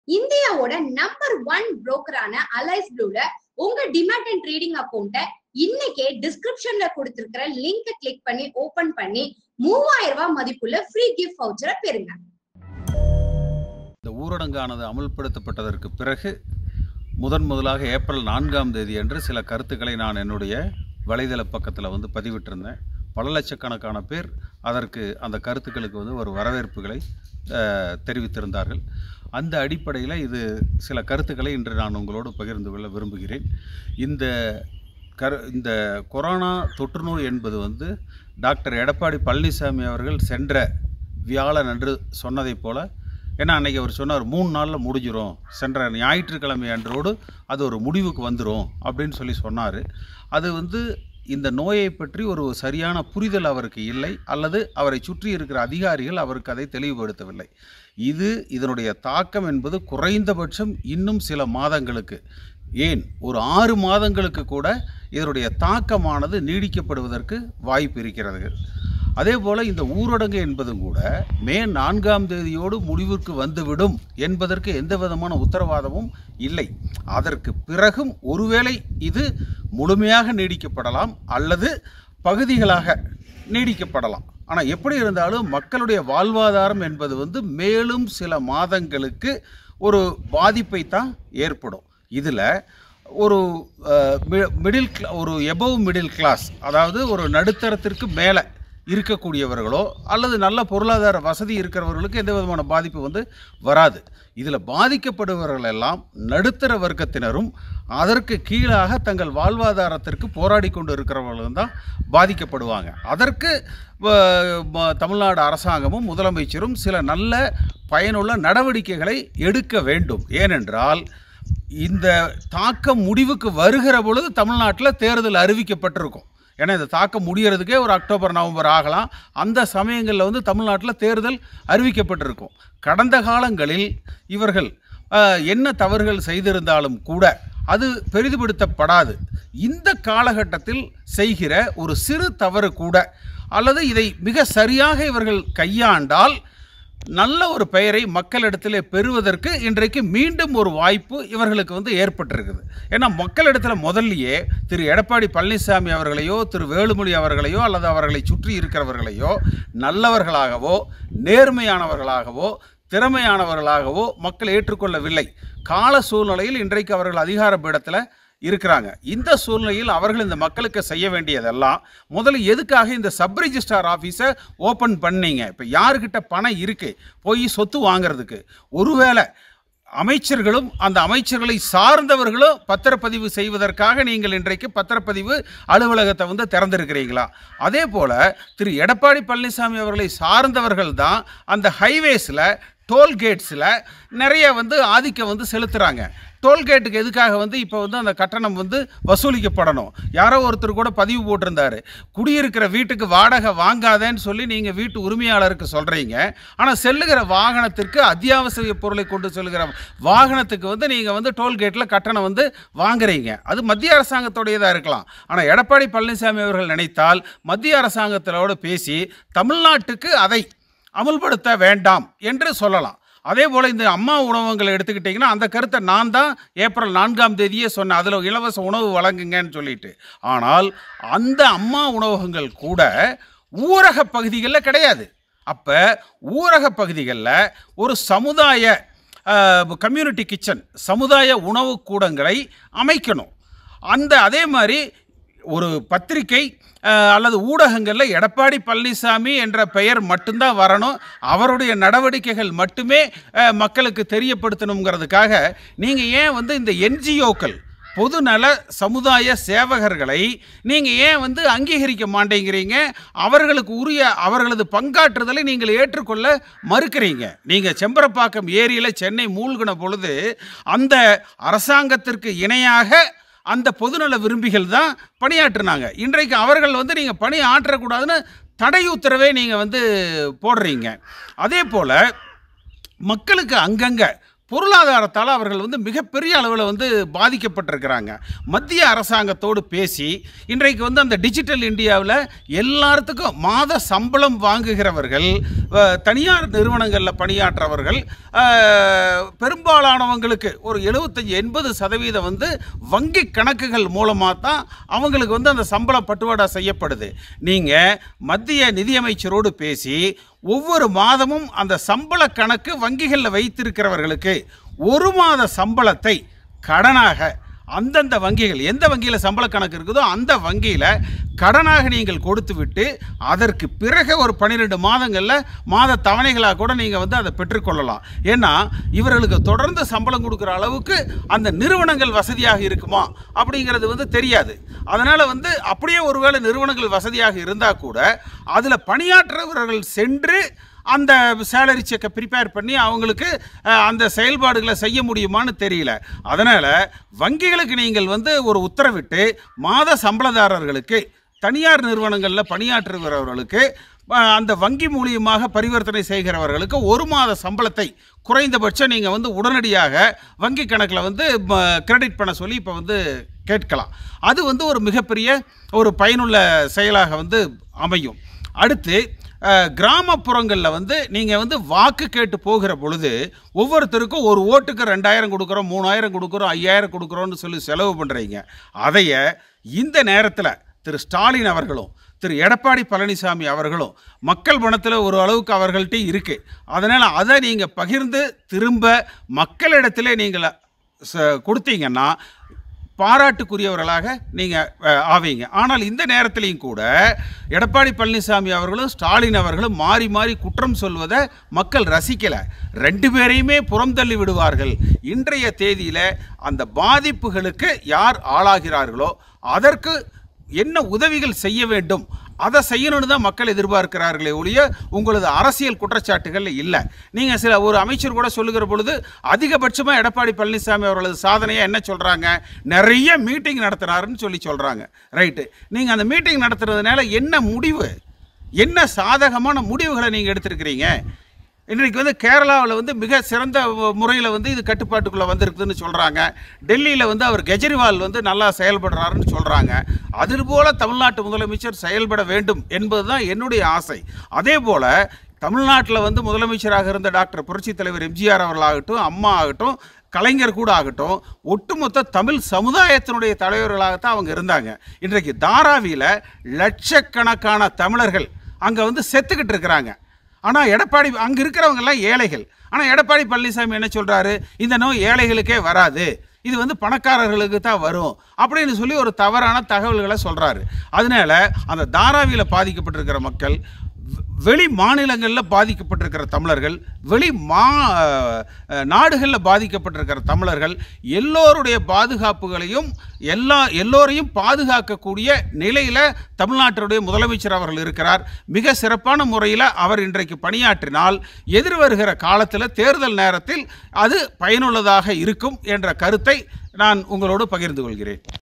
இந்தியாவோட number one புரோக்கரான Alice ப்ளூல உங்க டிமேட் அண்ட் ட்ரேடிங் அக்கௌண்ட்டை இன்னைக்கே டிஸ்கிரிப்ஷன்ல கொடுத்திருக்கிற லிங்கை கிளிக் பண்ணி ஓபன் பண்ணி மூவாயிரம் ரூபாய் மதிப்புள்ள ஃப்ரீ கிஃப்ட் வவுச்சரை பெறுங்க இந்த ஊரடங்கானது அமுல்படுத்தப்பட்டதற்கு பிறகு முதன் முதலாக ஏப்ரல் நான்காம் தேதி அன்று சில கருத்துக்களை நான் என்னுடைய வலைதள பக்கத்தில் வந்து பதிவிட்டிருந்தேன் பல லட்சக்கணக்கான பேர் அதற்கு அந்த கருத்துக்களுக்கு வந்து ஒரு வரவேற்புகளை அஹ், தெரிவித்திருந்தார்கள் அந்த அடிப்படையில் இது சில கருத்துக்களை இன்று நான் உங்களோடு பகிர்ந்து கொள்ள விரும்புகிறேன் இந்த கரு இந்த கொரோனா தொற்றுநோய் என்பது வந்து டாக்டர் எடப்பாடி பழனிசாமி அவர்கள் சென்ற வியாழன் அன்று சொன்னதைப் போல ஏன்னா அன்றைக்கி அவர் சொன்னார் மூணு நாளில் முடிஞ்சிரும் சென்ற ஞாயிற்றுக்கிழமை அன்றோடு அது ஒரு முடிவுக்கு வந்துடும் அப்படின்னு சொல்லி சொன்னார் அது வந்து இந்த நோயை பற்றி ஒரு சரியான புரிதல் அவருக்கு இல்லை அல்லது அவரை சுற்றி இருக்கிற அதிகாரிகள் அவருக்கு அதை தெளிவுபடுத்தவில்லை இது இதனுடைய தாக்கம் என்பது குறைந்தபட்சம் இன்னும் சில மாதங்களுக்கு ஏன் ஒரு ஆறு மாதங்களுக்கு கூட இதனுடைய தாக்கமானது நீடிக்கப்படுவதற்கு வாய்ப்பு இருக்கிறது அதே போல் இந்த ஊரடங்கு என்பதும் கூட மே நான்காம் தேதியோடு முடிவுக்கு வந்துவிடும் என்பதற்கு எந்த விதமான உத்தரவாதமும் இல்லை அதற்கு பிறகும் ஒருவேளை இது முழுமையாக நீடிக்கப்படலாம் அல்லது பகுதிகளாக நீடிக்கப்படலாம் ஆனால் எப்படி இருந்தாலும் மக்களுடைய வாழ்வாதாரம் என்பது வந்து மேலும் சில மாதங்களுக்கு ஒரு பாதிப்பை தான் ஏற்படும் இதில் ஒரு மிடில் ஒரு எபவ் மிடில் கிளாஸ் அதாவது ஒரு நடுத்தரத்திற்கு மேலே இருக்கக்கூடியவர்களோ அல்லது நல்ல பொருளாதார வசதி இருக்கிறவர்களுக்கு எந்த விதமான பாதிப்பு வந்து வராது இதில் பாதிக்கப்படுபவர்கள் எல்லாம் நடுத்தர வர்க்கத்தினரும் அதற்கு கீழாக தங்கள் வாழ்வாதாரத்திற்கு போராடி கொண்டு இருக்கிறவர்களும் தான் பாதிக்கப்படுவாங்க அதற்கு வ- ம- தமிழ்நாடு அரசாங்கமும் முதலமைச்சரும் சில நல்ல பயனுள்ள நடவடிக்கைகளை எடுக்க வேண்டும் ஏனென்றால் இந்த தாக்கம் முடிவுக்கு வருகிற பொழுது தமிழ்நாட்டில் தேர்தல் அறிவிக்கப்பட்டிருக்கும் ஏன்னா இந்த தாக்கம் முடியறதுக்கே ஒரு அக்டோபர் நவம்பர் ஆகலாம் அந்த சமயங்களில் வந்து தமிழ்நாட்டில் தேர்தல் அறிவிக்கப்பட்டிருக்கும் கடந்த காலங்களில் இவர்கள் அஹ், என்ன தவறுகள் செய்திருந்தாலும் கூட அது பெரிதுபடுத்தப்படாது இந்த காலகட்டத்தில் செய்கிற ஒரு சிறு தவறு கூட அல்லது இதை மிக சரியாக இவர்கள் கையாண்டால் நல்ல ஒரு பெயரை மக்களிடத்திலே பெறுவதற்கு இன்றைக்கு மீண்டும் ஒரு வாய்ப்பு இவர்களுக்கு வந்து ஏற்பட்டிருக்குது ஏன்னா மக்களிடத்தில் முதல்லையே திரு எடப்பாடி பழனிசாமி அவர்களையோ திரு வேலுமொழி அவர்களையோ அல்லது அவர்களை சுற்றி இருக்கிறவர்களையோ நல்லவர்களாகவோ நேர்மையானவர்களாகவோ திறமையானவர்களாகவோ மக்கள் ஏற்றுக்கொள்ளவில்லை கால சூழ்நிலையில் இன்றைக்கு அவர்கள் அதிகார பீடத்தில் இருக்கிறாங்க இந்த சூழ்நிலையில் அவர்கள் இந்த மக்களுக்கு செய்ய வேண்டியதெல்லாம் முதல்ல எதுக்காக இந்த சப் ரிஜிஸ்ட்ரார் ஆஃபீஸை ஓப்பன் பண்ணீங்க இப்போ யாருக்கிட்ட பணம் இருக்குது போய் சொத்து வாங்குறதுக்கு ஒருவேளை அமைச்சர்களும் அந்த அமைச்சர்களை சார்ந்தவர்களும் பத்திரப்பதிவு செய்வதற்காக நீங்கள் இன்றைக்கு பத்திரப்பதிவு அலுவலகத்தை வந்து திறந்திருக்கிறீங்களா அதே போல் திரு எடப்பாடி பழனிசாமி அவர்களை சார்ந்தவர்கள் தான் அந்த ஹைவேஸில் டோல்கேட்ஸில் நிறைய வந்து ஆதிக்கம் வந்து செலுத்துகிறாங்க டோல்கேட்டுக்கு எதுக்காக வந்து இப்போ வந்து அந்த கட்டணம் வந்து வசூலிக்கப்படணும் யாரோ ஒருத்தர் கூட பதிவு போட்டிருந்தாரு குடியிருக்கிற வீட்டுக்கு வாடகை வாங்காதேன்னு சொல்லி நீங்கள் வீட்டு உரிமையாளருக்கு சொல்கிறீங்க ஆனால் செல்லுகிற வாகனத்திற்கு அத்தியாவசிய பொருளை கொண்டு செல்லுகிற வாகனத்துக்கு வந்து நீங்கள் வந்து டோல்கேட்டில் கட்டணம் வந்து வாங்குறீங்க அது மத்திய அரசாங்கத்துடையதாக இருக்கலாம் ஆனால் எடப்பாடி பழனிசாமி அவர்கள் நினைத்தால் மத்திய அரசாங்கத்திலோடு பேசி தமிழ்நாட்டுக்கு அதை அமுல்படுத்த வேண்டாம் என்று சொல்லலாம் அதே போல் இந்த அம்மா உணவகங்களை எடுத்துக்கிட்டிங்கன்னா அந்த கருத்தை நான் தான் ஏப்ரல் நான்காம் தேதியே சொன்னேன் அதில் இலவச உணவு வழங்குங்கன்னு சொல்லிட்டு ஆனால் அந்த அம்மா உணவகங்கள் கூட ஊரக பகுதிகளில் கிடையாது அப்போ ஊரக பகுதிகளில் ஒரு சமுதாய கம்யூனிட்டி கிச்சன் சமுதாய உணவு கூடங்களை அமைக்கணும் அந்த அதே மாதிரி ஒரு பத்திரிகை அஹ், அல்லது ஊடகங்களில் எடப்பாடி பழனிசாமி என்ற பெயர் மட்டும்தான் வரணும் அவருடைய நடவடிக்கைகள் மட்டுமே அஹ், மக்களுக்கு தெரியப்படுத்தணுங்கிறதுக்காக நீங்கள் ஏன் வந்து இந்த என்ஜிஓக்கள் பொதுநல சமுதாய சேவகர்களை நீங்கள் ஏன் வந்து அங்கீகரிக்க மாட்டேங்கிறீங்க அவர்களுக்கு உரிய அவர்களது பங்காற்றுதலை நீங்கள் ஏற்றுக்கொள்ள மறுக்கிறீங்க நீங்கள் செம்பரப்பாக்கம் ஏரியில் சென்னை மூழ்கின பொழுது அந்த அரசாங்கத்திற்கு இணையாக அந்த பொதுநல விரும்பிகள் தான் பணியாற்றினாங்க இன்றைக்கு அவர்கள் வந்து நீங்கள் பணி ஆற்றக்கூடாதுன்னு தடை உத்தரவே நீங்கள் வந்து போடுறீங்க அதே போல் மக்களுக்கு அங்கங்கே பொருளாதாரத்தால் அவர்கள் வந்து மிகப்பெரிய அளவில் வந்து பாதிக்கப்பட்டிருக்கிறாங்க மத்திய அரசாங்கத்தோடு பேசி இன்றைக்கு வந்து அந்த டிஜிட்டல் இந்தியாவில் எல்லாத்துக்கும் மாத சம்பளம் வாங்குகிறவர்கள் அஹ், தனியார் நிறுவனங்களில் பணியாற்றவர்கள் அஹ், பெரும்பாலானவங்களுக்கு ஒரு எழுபத்தஞ்சி எண்பது சதவீதம் வந்து வங்கி கணக்குகள் மூலமாக தான் அவங்களுக்கு வந்து அந்த சம்பளம் பட்டுவாடா செய்யப்படுது நீங்கள் மத்திய நிதியமைச்சரோடு பேசி ஒவ்வொரு மாதமும் அந்த சம்பள கணக்கு வங்கிகளில் வைத்திருக்கிறவர்களுக்கு ஒரு மாத சம்பளத்தை கடனாக அந்தந்த வங்கிகள் எந்த வங்கியில் சம்பள கணக்கு இருக்குதோ அந்த வங்கியில் கடனாக நீங்கள் கொடுத்து விட்டு அதற்கு பிறகு ஒரு பன்னிரெண்டு மாதங்களில் மாத தவணைகளாக கூட நீங்கள் வந்து அதை பெற்றுக்கொள்ளலாம் ஏன்னா இவர்களுக்கு தொடர்ந்து சம்பளம் கொடுக்குற அளவுக்கு அந்த நிறுவனங்கள் வசதியாக இருக்குமா அப்படிங்கிறது வந்து தெரியாது அதனால் வந்து அப்படியே ஒருவேளை நிறுவனங்கள் வசதியாக இருந்தால் கூட அதில் பணியாற்றுபவர்கள் சென்று அந்த சேலரி செக்கை ப்ரிப்பேர் பண்ணி அவங்களுக்கு அஹ், அந்த செயல்பாடுகளை செய்ய முடியுமான்னு தெரியல அதனால் வங்கிகளுக்கு நீங்கள் வந்து ஒரு உத்தரவிட்டு மாத சம்பளதாரர்களுக்கு தனியார் நிறுவனங்களில் பணியாற்றுகிறவர்களுக்கு அஹ், அந்த வங்கி மூலியமாக பரிவர்த்தனை செய்கிறவர்களுக்கு ஒரு மாத சம்பளத்தை குறைந்தபட்சம் நீங்கள் வந்து உடனடியாக வங்கி கணக்கில் வந்து கிரெடிட் பண்ண சொல்லி இப்போ வந்து கேட்கலாம் அது வந்து ஒரு மிகப்பெரிய ஒரு பயனுள்ள செயலாக வந்து அமையும் அடுத்து அஹ், கிராமப்புறங்களில் வந்து நீங்கள் வந்து வாக்கு கேட்டு போகிற பொழுது ஒவ்வொருத்தருக்கும் ஒரு ஓட்டுக்கு ரெண்டாயிரம் கொடுக்குறோம் மூணாயிரம் கொடுக்குறோம் ஐயாயிரம் கொடுக்குறோன்னு சொல்லி செலவு பண்ணுறீங்க அதைய இந்த நேரத்தில் திரு ஸ்டாலின் அவர்களும் திரு எடப்பாடி பழனிசாமி அவர்களும் மக்கள் பணத்தில் ஒரு அளவுக்கு அவர்கள்ட்ட இருக்குது அதனால் அதை நீங்கள் பகிர்ந்து திரும்ப மக்களிடத்திலே நீங்கள் ச- கொடுத்தீங்கன்னா பாராட்டுக்குரியவர்களாக நீங்கள் ஆவீங்க ஆனால் இந்த நேரத்திலையும் கூட எடப்பாடி பழனிசாமி அவர்களும் ஸ்டாலின் அவர்களும் மாறி மாறி குற்றம் சொல்வதை மக்கள் ரசிக்கலை ரெண்டு பேரையுமே புறம் தள்ளி விடுவார்கள் இன்றைய தேதியில் அந்த பாதிப்புகளுக்கு யார் ஆளாகிறார்களோ அதற்கு என்ன உதவிகள் செய்ய வேண்டும் அதை செய்யணும்னு தான் மக்கள் எதிர்பார்க்கிறார்களே ஒழிய உங்களது அரசியல் குற்றச்சாட்டுகள் இல்லை நீங்கள் சில ஒரு அமைச்சர் கூட சொல்லுகிற பொழுது அதிகபட்சமாக எடப்பாடி பழனிசாமி அவர்களது சாதனையை என்ன சொல்கிறாங்க நிறைய மீட்டிங் நடத்துனாருன்னு சொல்லி சொல்கிறாங்க ரைட்டு நீங்கள் அந்த மீட்டிங் நடத்துறதுனால என்ன முடிவு என்ன சாதகமான முடிவுகளை நீங்கள் எடுத்திருக்கிறீங்க இன்றைக்கு வந்து கேரளாவில் வந்து மிக சிறந்த முறையில் வந்து இது கட்டுப்பாட்டுக்குள்ளே வந்திருக்குதுன்னு சொல்கிறாங்க டெல்லியில் வந்து அவர் கெஜ்ரிவால் வந்து நல்லா செயல்படுறாருன்னு சொல்கிறாங்க அதுபோல் தமிழ்நாட்டு முதலமைச்சர் செயல்பட வேண்டும் என்பது தான் என்னுடைய ஆசை அதே போல் தமிழ்நாட்டில் வந்து முதலமைச்சராக இருந்த டாக்டர் புரட்சித் தலைவர் எம்ஜிஆர் அவர்களாகட்டும் அம்மா ஆகட்டும் கலைஞர் கூட ஆகட்டும் ஒட்டுமொத்த தமிழ் சமுதாயத்தினுடைய தலைவர்களாகத்தான் அவங்க இருந்தாங்க இன்றைக்கு தாராவியில் லட்சக்கணக்கான தமிழர்கள் அங்கே வந்து செத்துக்கிட்டு இருக்கிறாங்க ஆனால் எடப்பாடி அங்கே இருக்கிறவங்கெல்லாம் ஏழைகள் ஆனால் எடப்பாடி பழனிசாமி என்ன சொல்கிறாரு இந்த நோய் ஏழைகளுக்கே வராது இது வந்து பணக்காரர்களுக்கு தான் வரும் அப்படின்னு சொல்லி ஒரு தவறான தகவல்களை சொல்கிறாரு அதனால அந்த தாராவியில் பாதிக்கப்பட்டிருக்கிற மக்கள் வெ- வெளி மாநிலங்களில் பாதிக்கப்பட்டிருக்கிற தமிழர்கள் வெளி மா அஹ், நாடுகளில் பாதிக்கப்பட்டிருக்கிற தமிழர்கள் எல்லோருடைய பாதுகாப்புகளையும் எல்லா எல்லோரையும் பாதுகாக்கக்கூடிய நிலையில் தமிழ்நாட்டினுடைய முதலமைச்சர் அவர்கள் இருக்கிறார் மிக சிறப்பான முறையில் அவர் இன்றைக்கு பணியாற்றினால் எதிர்வருகிற காலத்தில் தேர்தல் நேரத்தில் அது பயனுள்ளதாக இருக்கும் என்ற கருத்தை நான் உங்களோடு பகிர்ந்து கொள்கிறேன்